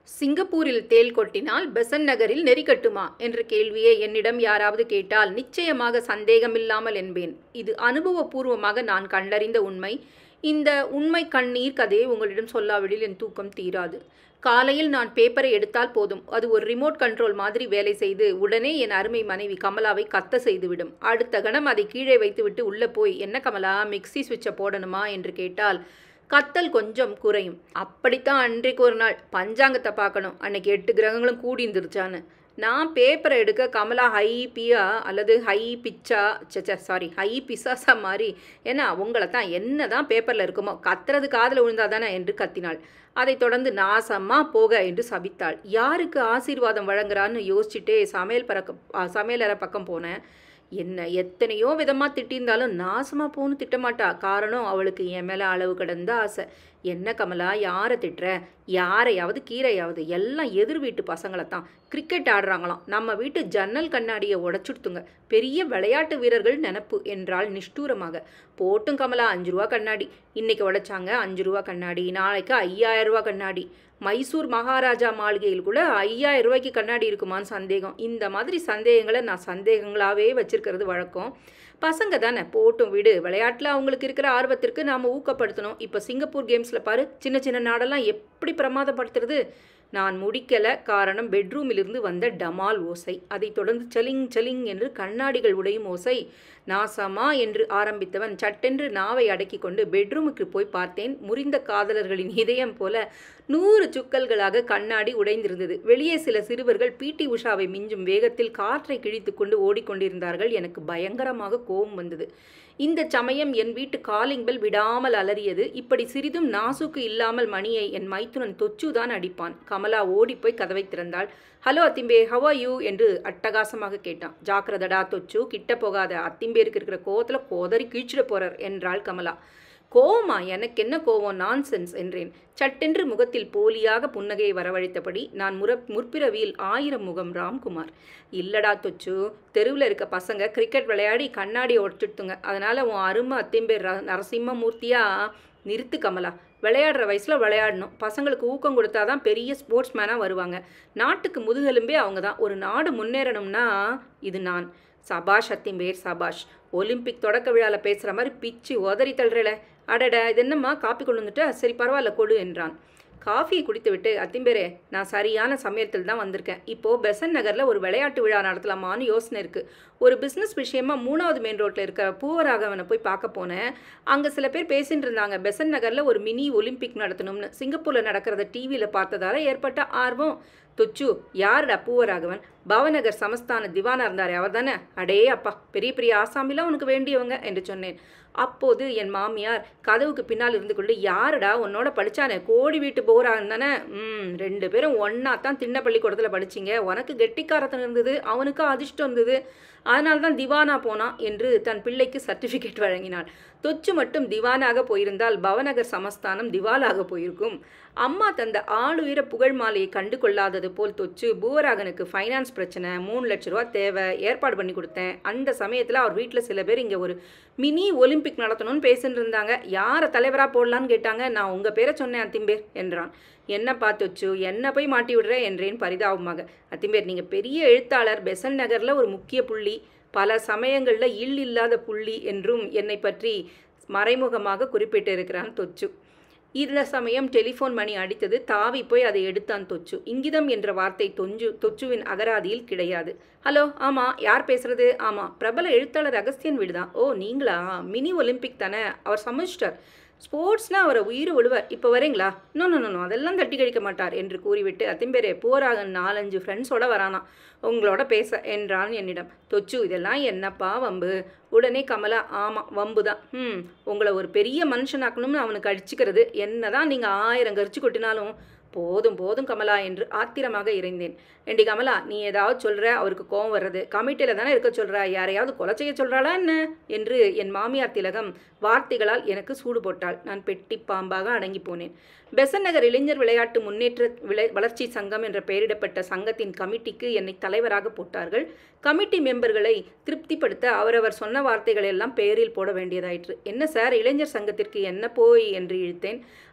சிங்கப்பூரில் தேள் கொட்டினால் பெசன் நகரில் நெறி கட்டுமா என்ற கேள்வியை என்னிடம் யாராவது கேட்டால் நிச்சயமாக சந்தேகமில்லாமல் என்பேன் இது அனுபவபூர்வமாக நான் கண்டறிந்த உண்மை இந்த உண்மை கண்ணீர் கதையை உங்களிடம் சொல்லாவிடில் என் தூக்கம் தீராது காலையில் நான் பேப்பரை எடுத்தால் போதும் அது ஒரு ரிமோட் கண்ட்ரோல் மாதிரி வேலை செய்து உடனே என் அருமை மனைவி கமலாவை கத்த செய்துவிடும் அடுத்த கணம் அதை கீழே வைத்துவிட்டு உள்ளே போய் என்ன கமலா மிக்ஸி சுவிட்சை போடணுமா என்று கேட்டால் கத்தல் கொஞ்சம் குறையும் அப்படித்தான் அன்றைக்கு ஒரு நாள் பஞ்சாங்கத்தை பார்க்கணும் அன்னைக்கு எட்டு கிரகங்களும் கூடி இருந்துருச்சான்னு நான் பேப்பரை எடுக்க கமலா ஹை பியா அல்லது ஹை பிச்சா சச்சா சாரி ஹை பிசாசா மாதிரி ஏன்னா உங்களை தான் என்ன தான் பேப்பரில் இருக்குமோ கத்துறது காதில் விழுந்தாதானே என்று கத்தினாள் அதைத் தொடர்ந்து நாசமா போக என்று சபித்தாள் யாருக்கு ஆசீர்வாதம் வழங்குறான்னு யோசிச்சுட்டே சமையல் பறக்க சமையலறை பக்கம் போனேன் என்ன எத்தனையோ விதமாக திட்டியிருந்தாலும் நாசமாக போன்னு திட்டமாட்டா காரணம் அவளுக்கு என் மேலே அளவு கடந்த ஆசை என்ன கமலா யாரை திட்டுற யாரையாவது கீரையாவது எல்லாம் எதிர் வீட்டு பசங்களை தான் கிரிக்கெட் ஆடுறாங்களாம் நம்ம வீட்டு ஜன்னல் கண்ணாடியை உடச்சுடுத்துங்க பெரிய விளையாட்டு வீரர்கள் நினப்பு என்றால் நிஷ்டூரமாக போட்டும் கமலா அஞ்சு ரூபா கண்ணாடி இன்னைக்கு உடைச்சாங்க அஞ்சு ரூபா கண்ணாடி நாளைக்கு ஐயாயிரம் ரூபா கண்ணாடி மைசூர் மகாராஜா மாளிகையில் கூட ஐயாயிரம் ரூபாய்க்கு கண்ணாடி இருக்குமான்னு சந்தேகம் இந்த மாதிரி சந்தேகங்களை நான் சந்தேகங்களாகவே வச்சிருக்கிறது வழக்கம் பசங்க தானே போட்டும் விடு விளையாட்டில் அவங்களுக்கு இருக்கிற ஆர்வத்திற்கு நாம் ஊக்கப்படுத்தணும் இப்போ சிங்கப்பூர் கேம்ஸில் பாரு சின்ன சின்ன நாடெல்லாம் எப்படி பிரமாதப்படுத்துறது நான் முடிக்கல காரணம் பெட்ரூமிலிருந்து வந்த டமால் ஓசை அதைத் தொடர்ந்து சலிங் சலிங் என்று கண்ணாடிகள் உடையும் ஓசை நாசமா என்று ஆரம்பித்தவன் சட்டென்று நாவை அடக்கி கொண்டு பெட்ரூமுக்கு போய் பார்த்தேன் முறிந்த காதலர்களின் இதயம் போல நூறு சுக்கல்களாக கண்ணாடி உடைந்திருந்தது வெளியே சில சிறுவர்கள் பிடி உஷாவை மிஞ்சும் வேகத்தில் காற்றை கிழித்து கொண்டு ஓடிக்கொண்டிருந்தார்கள் எனக்கு பயங்கரமாக கோபம் வந்தது இந்த சமயம் என் வீட்டு காலிங் பெல் விடாமல் அலறியது இப்படி சிறிதும் நாசுக்கு இல்லாமல் மணியை என் மைத்துனன் தொச்சுதான் அடிப்பான் கமலா ஓடிப்போய் கதவை திறந்தாள் ஹலோ அத்திம்பே ஹவா யூ என்று அட்டகாசமாக கேட்டான் ஜாக்கிரதடா தொச்சு கிட்ட போகாத அத்திம்பேருக்கு இருக்கிற கோவத்தில் கோதறி கீழ்ச்சிட போறார் என்றாள் கமலா கோவமா எனக்கு என்ன கோவம் நான்சென்ஸ் என்றேன் சட்டென்று முகத்தில் போலியாக புன்னகையை வரவழைத்தபடி நான் முற முற்பிறவியில் ஆயிரம் முகம் ராம்குமார் இல்லடா தொச்சு தெருவில் இருக்க பசங்க கிரிக்கெட் விளையாடி கண்ணாடியை உடச்சுட்டுங்க அதனால் உன் அருமை அத்திம்பேர் நரசிம்ம மூர்த்தியா நிறுத்து கமலா விளையாடுற வயசில் விளையாடணும் பசங்களுக்கு ஊக்கம் கொடுத்தா தான் பெரிய ஸ்போர்ட்ஸ் மேனாக வருவாங்க நாட்டுக்கு முதுகெலும்பே அவங்க தான் ஒரு நாடு முன்னேறணும்னா இது நான் சபாஷ் அத்திம்பேர் சபாஷ் ஒலிம்பிக் தொடக்க விழாவில் பேசுகிற மாதிரி பிச்சு உதறி தள்ளுறல அடட இது என்னம்மா காப்பி கொண்டு வந்துட்டா சரி பரவாயில்ல கொடு என்றான் காஃபியை குடித்து விட்டு அத்திம்பேரே நான் சரியான சமயத்தில் தான் வந்திருக்கேன் இப்போது பெசன் நகரில் ஒரு விளையாட்டு விழா நடத்தலாமான்னு யோசனை இருக்குது ஒரு பிஸ்னஸ் விஷயமா மூணாவது மெயின் ரோட்டில் இருக்க பூவராகவனை போய் பார்க்க போனேன் அங்கே சில பேர் பேசிட்டு இருந்தாங்க பெசன் நகரில் ஒரு மினி ஒலிம்பிக் நடத்தணும்னு சிங்கப்பூரில் நடக்கிறத டிவியில் பார்த்ததால ஏற்பட்ட ஆர்வம் தொச்சு யாருடா பூவராகவன் பவநகர் சமஸ்தான திவானா இருந்தாரே அவர் தானே அடே அப்பா பெரிய பெரிய ஆசாமிலாம் உனக்கு வேண்டியவங்க என்று சொன்னேன் அப்போது என் மாமியார் கதவுக்கு பின்னால் இருந்து கொண்டு யாருடா உன்னோட படித்தானே கோடி வீட்டு போகிறான் தானே ம் ரெண்டு பேரும் ஒன்றா தான் திண்ண பள்ளிக்கூடத்தில் படிச்சிங்க உனக்கு கெட்டிக்காரத்தனம் இருந்தது அவனுக்கு அதிர்ஷ்டம் இருந்தது அதனால தான் திவானா போனான் என்று தன் பிள்ளைக்கு சர்டிஃபிகேட் வழங்கினாள் தொச்சு மட்டும் திவானாக போயிருந்தால் பவநகர் சமஸ்தானம் திவாலாக போயிருக்கும் அம்மா தந்த ஆளுயிர புகழ் மாலையை கண்டு கொள்ளாதது போல் தொச்சு பூவராகனுக்கு ஃபைனான்ஸ் பிரச்சனை மூணு லட்ச ரூபா தேவை ஏற்பாடு பண்ணி கொடுத்தேன் அந்த சமயத்தில் அவர் வீட்டில் சில பேர் இங்கே ஒரு மினி ஒலிம்பிக் நடத்தணும்னு பேசிட்டு இருந்தாங்க யாரை தலைவராக போடலான்னு கேட்டாங்க நான் உங்கள் பேரை சொன்னேன் அத்திம்பேர் என்றான் என்ன பார்த்துச்சு என்ன போய் மாட்டி விடுற என்றேன் பரிதாபமாக அத்திம்பேர் நீங்கள் பெரிய எழுத்தாளர் பெசன் நகரில் ஒரு முக்கிய புள்ளி பல சமயங்களில் இல் இல்லாத புள்ளி என்றும் என்னை பற்றி மறைமுகமாக குறிப்பிட்டிருக்கிறான் தொச்சு இந்த சமயம் டெலிஃபோன் மணி அடித்தது தாவி போய் அதை எடுத்தான் தொச்சு இங்கிதம் என்ற வார்த்தை தொஞ்சு தொச்சுவின் அகராதியில் கிடையாது ஹலோ ஆமாம் யார் பேசுறது ஆமாம் பிரபல எழுத்தாளர் அகஸ்தியன் வீடுதான் ஓ நீங்களா மினி ஒலிம்பிக் தானே அவர் சமைச்சிட்டார் ஸ்போர்ட்ஸ்னால் அவரை உயிர் விழுவார் இப்போ வரீங்களா நோ நோ நோ அதெல்லாம் தட்டி கழிக்க மாட்டார் என்று கூறிவிட்டு அத்திம்பேரே போராக நாலஞ்சு ஃப்ரெண்ட்ஸோட வரானா உங்களோட பேச என்றான் என்னிடம் தொச்சு இதெல்லாம் என்னப்பா வம்பு உடனே கமலா ஆமாம் வம்பு தான் ம் உங்களை ஒரு பெரிய மனுஷனாக்கணும்னு அவனுக்கு அடிச்சுக்கிறது என்ன தான் நீங்கள் ஆயிரம் கரிச்சு கொட்டினாலும் போதும் போதும் கமலா என்று ஆத்திரமாக இறைந்தேன் ஏண்டி கமலா நீ ஏதாவது சொல்கிற அவருக்கு கோவம் வர்றது கமிட்டியில் தானே இருக்க சொல்கிறா யாரையாவது கொலை செய்ய சொல்கிறாளா என்ன என்று என் மாமியார் திலகம் வார்த்தைகளால் எனக்கு சூடு போட்டாள் நான் பெட்டி பாம்பாக அடங்கி போனேன் பெசன் நகர் இளைஞர் விளையாட்டு முன்னேற்ற விளை வளர்ச்சி சங்கம் என்ற பெயரிடப்பட்ட சங்கத்தின் கமிட்டிக்கு என்னை தலைவராக போட்டார்கள் கமிட்டி மெம்பர்களை திருப்திப்படுத்த அவரவர் சொன்ன வார்த்தைகளை எல்லாம் பெயரில் போட வேண்டியதாயிற்று என்ன சார் இளைஞர் சங்கத்திற்கு என்ன போய் என்று இழுத்தேன்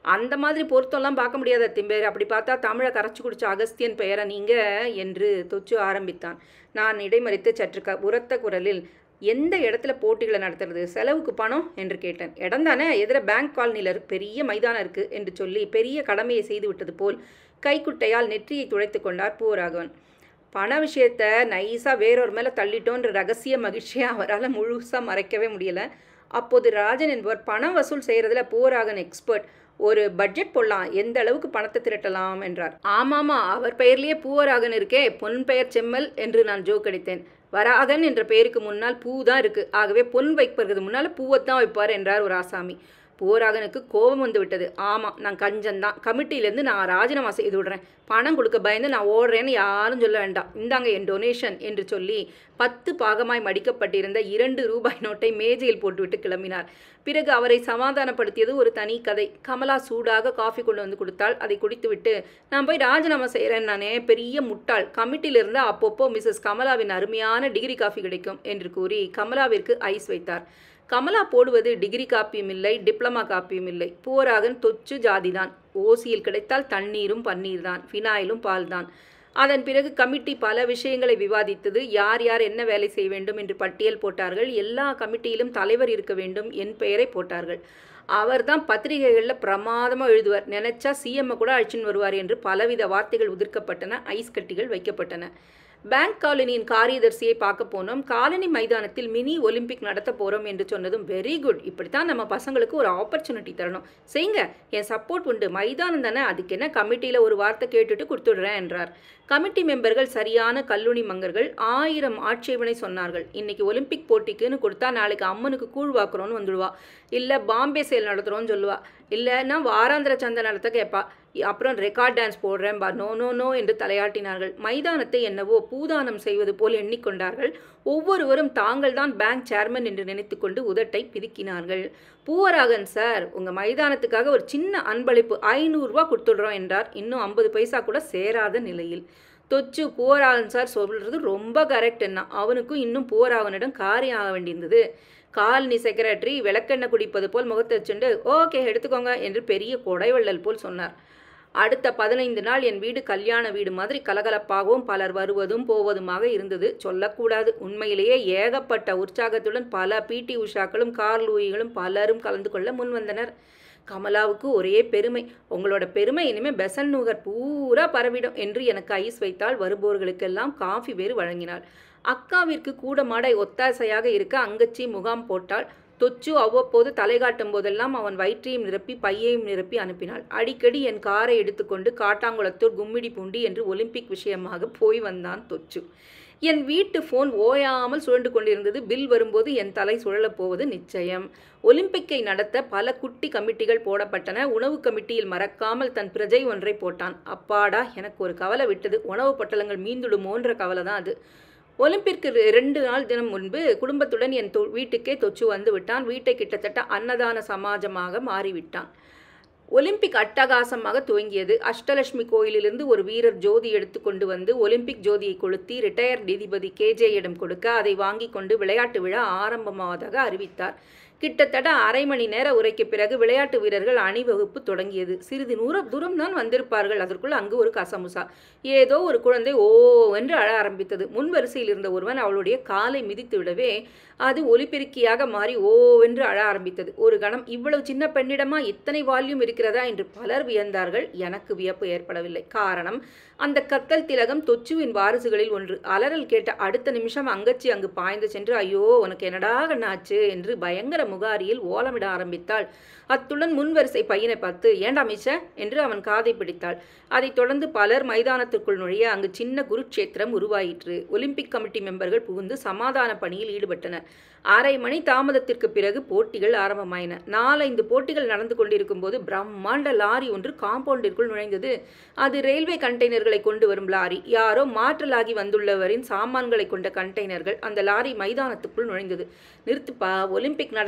அந்த மாதிரி பொருத்தம்லாம் பார்க்க முடியாத திம்பேர் அப்படி பார்த்தா தமிழை கரைச்சி குடிச்ச அகஸ்தியன் பெயரை நீங்க என்று தொச்சு ஆரம்பித்தான் நான் இடைமறித்து சற்று க உரத்த குரலில் எந்த இடத்துல போட்டிகளை நடத்துறது செலவுக்கு பணம் என்று கேட்டேன் இடம் தானே எதிர பேங்க் காலனியில் இருக்கு பெரிய மைதானம் இருக்கு என்று சொல்லி பெரிய கடமையை செய்து விட்டது போல் கைக்குட்டையால் நெற்றியை துடைத்து கொண்டார் பூராகவன் பண விஷயத்த நைஸாக வேறொரு மேலே தள்ளிட்டோன்ற ரகசிய மகிழ்ச்சியை அவரால் முழுசாக மறைக்கவே முடியல அப்போது ராஜன் என்பவர் பணம் வசூல் செய்கிறதுல பூராகன் எக்ஸ்பர்ட் ஒரு பட்ஜெட் போடலாம் எந்த அளவுக்கு பணத்தை திரட்டலாம் என்றார் ஆமாமா அவர் பெயர்லேயே பூவராகன் இருக்கே பொன் பெயர் செம்மல் என்று நான் ஜோக் அடித்தேன் வராகன் என்ற பெயருக்கு முன்னால் பூ தான் இருக்கு ஆகவே பொன் வைப்பதற்கு முன்னால் பூவைத்தான் வைப்பார் என்றார் ஒரு ஆசாமி போராகனுக்கு கோபம் வந்து விட்டது ஆமாம் நான் கஞ்சன்தான் கமிட்டியிலேருந்து நான் ராஜினாமா செய்து விடுறேன் பணம் கொடுக்க பயந்து நான் ஓடுறேன்னு யாரும் சொல்ல வேண்டாம் இந்தாங்க என் டொனேஷன் என்று சொல்லி பத்து பாகமாய் மடிக்கப்பட்டிருந்த இரண்டு ரூபாய் நோட்டை மேஜையில் போட்டுவிட்டு கிளம்பினார் பிறகு அவரை சமாதானப்படுத்தியது ஒரு தனி கதை கமலா சூடாக காஃபி கொண்டு வந்து கொடுத்தால் அதை குடித்துவிட்டு நான் போய் ராஜினாமா செய்கிறேன் நானே பெரிய முட்டாள் கமிட்டியிலிருந்து அப்பப்போ மிஸ்ஸஸ் கமலாவின் அருமையான டிகிரி காஃபி கிடைக்கும் என்று கூறி கமலாவிற்கு ஐஸ் வைத்தார் கமலா போடுவது டிகிரி காப்பியும் இல்லை டிப்ளமா காப்பியும் இல்லை பூவராகன் தொச்சு ஜாதிதான் ஓசியில் கிடைத்தால் தண்ணீரும் பன்னீர் தான் ஃபினாயிலும் பால் தான் அதன் பிறகு கமிட்டி பல விஷயங்களை விவாதித்தது யார் யார் என்ன வேலை செய்ய வேண்டும் என்று பட்டியல் போட்டார்கள் எல்லா கமிட்டியிலும் தலைவர் இருக்க வேண்டும் என் பெயரை போட்டார்கள் அவர்தான் பத்திரிகைகளில் பிரமாதமாக எழுதுவார் நினைச்சா சிஎம்மை கூட அழிச்சின்னு வருவார் என்று பலவித வார்த்தைகள் உதிர்க்கப்பட்டன ஐஸ் கட்டிகள் வைக்கப்பட்டன பேங்க் காலனியின் காரியதர்சியை பார்க்க போனோம் காலனி மைதானத்தில் மினி ஒலிம்பிக் நடத்த போகிறோம் என்று சொன்னதும் வெரி குட் இப்படித்தான் நம்ம பசங்களுக்கு ஒரு ஆப்பர்ச்சுனிட்டி தரணும் செய்யுங்க என் சப்போர்ட் உண்டு மைதானம் தானே அதுக்கு என்ன கமிட்டியில் ஒரு வார்த்தை கேட்டுட்டு கொடுத்துடுறேன் என்றார் கமிட்டி மெம்பர்கள் சரியான கல்லூனி மங்கர்கள் ஆயிரம் ஆட்சேபனை சொன்னார்கள் இன்னைக்கு ஒலிம்பிக் போட்டிக்குன்னு கொடுத்தா நாளைக்கு அம்மனுக்கு கூழ் வாக்குறோன்னு வந்துடுவா இல்லை பாம்பே சேல் நடத்துகிறோன்னு சொல்லுவா இல்லைன்னா வாராந்திர சந்தை நடத்த கேட்பா அப்புறம் ரெக்கார்ட் டான்ஸ் போடுறேன் பா நோ நோ நோ என்று தலையாட்டினார்கள் மைதானத்தை என்னவோ பூதானம் செய்வது போல் எண்ணிக்கொண்டார்கள் ஒவ்வொருவரும் தாங்கள் தான் பேங்க் சேர்மன் என்று நினைத்துக்கொண்டு உதட்டை பிதுக்கினார்கள் பூவராகன் சார் உங்கள் மைதானத்துக்காக ஒரு சின்ன அன்பளிப்பு ஐநூறுரூவா கொடுத்துடுறோம் என்றார் இன்னும் ஐம்பது பைசா கூட சேராத நிலையில் தொச்சு பூவராகன் சார் சொல்கிறது ரொம்ப கரெக்டுன்னா அவனுக்கும் இன்னும் பூவராகனிடம் காரியம் ஆக வேண்டியிருந்தது காலனி செக்ரட்டரி விளக்கெண்ணெய் குடிப்பது போல் முகத்தை வச்சுண்டு ஓகே எடுத்துக்கோங்க என்று பெரிய கொடைவள்ளல் போல் சொன்னார் அடுத்த பதினைந்து நாள் என் வீடு கல்யாண வீடு மாதிரி கலகலப்பாகவும் பலர் வருவதும் போவதுமாக இருந்தது சொல்லக்கூடாது உண்மையிலேயே ஏகப்பட்ட உற்சாகத்துடன் பல பிடி உஷாக்களும் கார் லூயிகளும் பலரும் கலந்து கொள்ள முன்வந்தனர் கமலாவுக்கு ஒரே பெருமை உங்களோட பெருமை இனிமேல் பெசன் நூகர் பூரா பரவிடும் என்று எனக்கு ஐஸ் வைத்தால் வருபவர்களுக்கெல்லாம் காஃபி வேறு வழங்கினாள் அக்காவிற்கு கூட மாடை ஒத்தாசையாக இருக்க அங்கச்சி முகாம் போட்டால் தொச்சு அவ்வப்போது தலை காட்டும் போதெல்லாம் அவன் வயிற்றையும் நிரப்பி பையையும் நிரப்பி அனுப்பினாள் அடிக்கடி என் காரை எடுத்துக்கொண்டு காட்டாங்குளத்தூர் கும்மிடி பூண்டி என்று ஒலிம்பிக் விஷயமாக போய் வந்தான் தொச்சு என் வீட்டு ஃபோன் ஓயாமல் சுழண்டு கொண்டிருந்தது பில் வரும்போது என் தலை சுழலப் போவது நிச்சயம் ஒலிம்பிக்கை நடத்த பல குட்டி கமிட்டிகள் போடப்பட்டன உணவு கமிட்டியில் மறக்காமல் தன் பிரஜை ஒன்றை போட்டான் அப்பாடா எனக்கு ஒரு கவலை விட்டது உணவு பட்டலங்கள் மீந்துடுமோன்ற கவலை தான் அது ஒலிம்பிற்கு ரெண்டு நாள் தினம் முன்பு குடும்பத்துடன் என் தொ வீட்டுக்கே தொச்சு வந்து விட்டான் வீட்டை கிட்டத்தட்ட அன்னதான சமாஜமாக மாறிவிட்டான் ஒலிம்பிக் அட்டகாசமாக துவங்கியது அஷ்டலட்சுமி கோயிலிலிருந்து ஒரு வீரர் ஜோதி எடுத்து கொண்டு வந்து ஒலிம்பிக் ஜோதியை கொளுத்தி ரிட்டையர் நீதிபதி கேஜேயிடம் கொடுக்க அதை வாங்கி கொண்டு விளையாட்டு விழா ஆரம்பமாவதாக அறிவித்தார் கிட்டத்தட்ட அரை மணி நேர உரைக்கு பிறகு விளையாட்டு வீரர்கள் அணிவகுப்பு தொடங்கியது சிறிது நூற தூரம் தான் வந்திருப்பார்கள் அதற்குள் அங்கு ஒரு கசமுசா ஏதோ ஒரு குழந்தை ஓ என்று அழ ஆரம்பித்தது முன் வரிசையில் இருந்த ஒருவன் அவளுடைய காலை மிதித்து விடவே அது ஒலிபெருக்கியாக மாறி ஓ என்று அழ ஆரம்பித்தது ஒரு கணம் இவ்வளவு சின்ன பெண்ணிடமா இத்தனை வால்யூம் இருக்கிறதா என்று பலர் வியந்தார்கள் எனக்கு வியப்பு ஏற்படவில்லை காரணம் அந்த கத்தல் திலகம் தொச்சுவின் வாரிசுகளில் ஒன்று அலறல் கேட்ட அடுத்த நிமிஷம் அங்கச்சி அங்கு பாய்ந்து சென்று ஐயோ உனக்கு என்னடா கண்ணாச்சு என்று பயங்கர முகாரியில் ஓலமிட ஆரம்பித்தாள் அத்துடன் முன்வரிசை பையனை பார்த்து ஏண்டா மிச்ச என்று அவன் காதை பிடித்தாள் அதைத் தொடர்ந்து பலர் மைதானத்திற்குள் நுழைய அங்கு சின்ன குருட்சேத்திரம் உருவாயிற்று ஒலிம்பிக் கமிட்டி மெம்பர்கள் புகுந்து சமாதான பணியில் ஈடுபட்டனர் அரை மணி தாமதத்திற்கு பிறகு போட்டிகள் ஆரம்பமாயின நாலைந்து போட்டிகள் நடந்து கொண்டிருக்கும் போது பிரம்மாண்ட லாரி ஒன்று காம்பவுண்டிற்குள் நுழைந்தது அது ரயில்வே கண்டெய்னர்களை கொண்டு வரும் லாரி யாரோ மாற்றலாகி வந்துள்ளவரின் சாமான்களை கொண்ட கண்டெய்னர்கள் அந்த லாரி மைதானத்துக்குள் நுழைந்தது நிறுத்துப்பா ஒலிம்பிக் நடத்த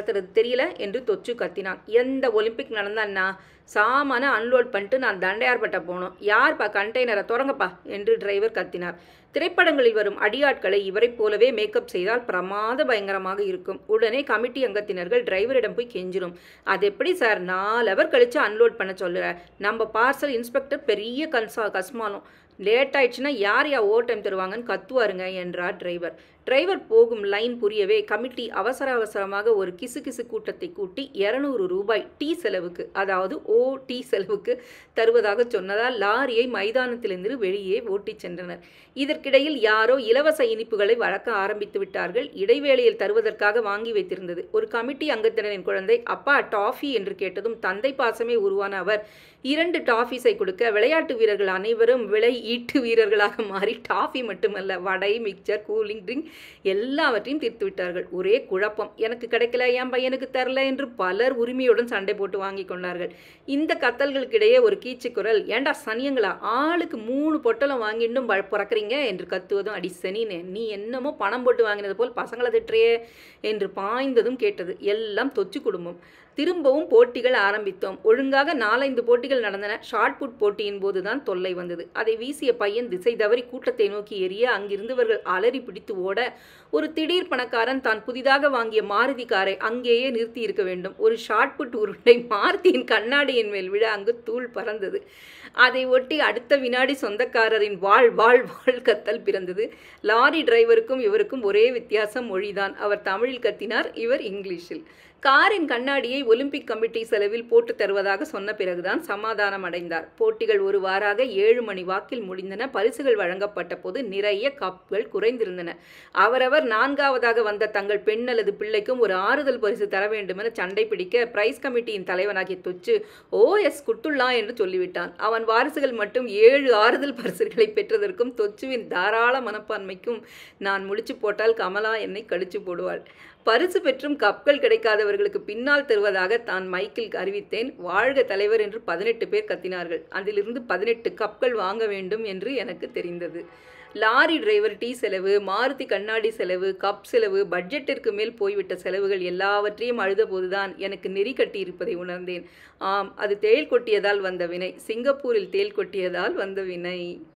நடத்துறது தெரியல என்று தொச்சு கத்தினான் எந்த ஒலிம்பிக் நடந்தான்னா சாமான அன்லோட் பண்ணிட்டு நான் தண்டையார்பட்ட போனோம் யார்ப்பா கண்டெய்னரை திறங்கப்பா என்று டிரைவர் கத்தினார் திரைப்படங்களில் வரும் அடியாட்களை இவரைப் போலவே மேக்கப் செய்தால் பிரமாத பயங்கரமாக இருக்கும் உடனே கமிட்டி அங்கத்தினர்கள் டிரைவரிடம் போய் கெஞ்சிரும் அது எப்படி சார் நாலு அவர் கழிச்சு அன்லோட் பண்ண சொல்லுற நம்ம பார்சல் இன்ஸ்பெக்டர் பெரிய கன்சா கஸ்மாலம் லேட் ஆயிடுச்சுன்னா யார் யா ஓவர் டைம் தருவாங்கன்னு கத்துவாருங்க என்றார் டிரைவர் டிரைவர் போகும் லைன் புரியவே கமிட்டி அவசர அவசரமாக ஒரு கிசு கிசு கூட்டத்தை கூட்டி இரநூறு ரூபாய் டீ செலவுக்கு அதாவது ஓ டீ செலவுக்கு தருவதாக சொன்னதால் லாரியை மைதானத்திலிருந்து வெளியே ஓட்டிச் சென்றனர் இதற்கிடையில் யாரோ இலவச இனிப்புகளை வழக்க ஆரம்பித்து விட்டார்கள் இடைவேளையில் தருவதற்காக வாங்கி வைத்திருந்தது ஒரு கமிட்டி அங்கத்தினரின் குழந்தை அப்பா டாஃபி என்று கேட்டதும் தந்தை பாசமே உருவான அவர் இரண்டு டாஃபீஸை கொடுக்க விளையாட்டு வீரர்கள் அனைவரும் விலை ஈட்டு வீரர்களாக மாறி டாஃபி மட்டுமல்ல வடை மிக்சர் கூலிங் ட்ரிங்க் எல்லாவற்றையும் தீர்த்து விட்டார்கள் ஒரே குழப்பம் எனக்கு கிடைக்கல என் பையனுக்கு தரல என்று பலர் உரிமையுடன் சண்டை போட்டு வாங்கி கொண்டார்கள் இந்த கத்தல்களுக்கிடையே ஒரு கீச்சு குரல் ஏண்டா சனியங்களா ஆளுக்கு மூணு பொட்டலம் வாங்கிட்டும் பிறக்கிறீங்க என்று கத்துவதும் அடி சனினே நீ என்னமோ பணம் போட்டு வாங்கினது போல் பசங்களை திட்டுறியே என்று பாய்ந்ததும் கேட்டது எல்லாம் தொச்சு குடும்பம் திரும்பவும் போட்டிகள் ஆரம்பித்தோம் ஒழுங்காக நாலைந்து போட்டிகள் நடந்தன ஷார்ட் புட் போட்டியின் போதுதான் தொல்லை வந்தது அதை வீசிய பையன் திசை தவறி கூட்டத்தை நோக்கி எரிய அங்கிருந்தவர்கள் அலறி பிடித்து ஓட ஒரு திடீர் பணக்காரன் தான் புதிதாக வாங்கிய மாருதி காரை அங்கேயே நிறுத்தி இருக்க வேண்டும் ஒரு ஷார்ட் புட் உருண்டை மாருதியின் கண்ணாடியின் மேல் விழ அங்கு தூள் பறந்தது அதை ஒட்டி அடுத்த வினாடி சொந்தக்காரரின் வாழ் வாழ் வாழ் கத்தல் பிறந்தது லாரி டிரைவருக்கும் இவருக்கும் ஒரே வித்தியாசம் மொழிதான் அவர் தமிழில் கத்தினார் இவர் இங்கிலீஷில் காரின் கண்ணாடியை ஒலிம்பிக் கமிட்டி செலவில் போட்டு தருவதாக சொன்ன பிறகுதான் சமாதானம் அடைந்தார் போட்டிகள் ஒரு வாராக ஏழு மணி வாக்கில் முடிந்தன பரிசுகள் வழங்கப்பட்ட போது நிறைய கப்கள் குறைந்திருந்தன அவரவர் நான்காவதாக வந்த தங்கள் பெண் அல்லது பிள்ளைக்கும் ஒரு ஆறுதல் பரிசு தர வேண்டுமென சண்டை பிடிக்க பிரைஸ் கமிட்டியின் தலைவனாகிய தொச்சு ஓ எஸ் குட்டுல்லா என்று சொல்லிவிட்டான் அவன் வாரிசுகள் மட்டும் ஏழு ஆறுதல் பரிசுகளை பெற்றதற்கும் தொச்சுவின் தாராள மனப்பான்மைக்கும் நான் முடிச்சு போட்டால் கமலா என்னை கடிச்சு போடுவாள் பரிசு பெற்றும் கப்கள் கிடைக்காதவர்களுக்கு பின்னால் தருவதாக தான் மைக்கில் அறிவித்தேன் வாழ்க தலைவர் என்று பதினெட்டு பேர் கத்தினார்கள் அதிலிருந்து பதினெட்டு கப்கள் வாங்க வேண்டும் என்று எனக்கு தெரிந்தது லாரி டிரைவர் டீ செலவு மாருதி கண்ணாடி செலவு கப் செலவு பட்ஜெட்டிற்கு மேல் போய்விட்ட செலவுகள் எல்லாவற்றையும் அழுதபோதுதான் எனக்கு நெறி கட்டி இருப்பதை உணர்ந்தேன் ஆம் அது தேள் கொட்டியதால் வந்த வினை சிங்கப்பூரில் தேள் கொட்டியதால் வந்த வினை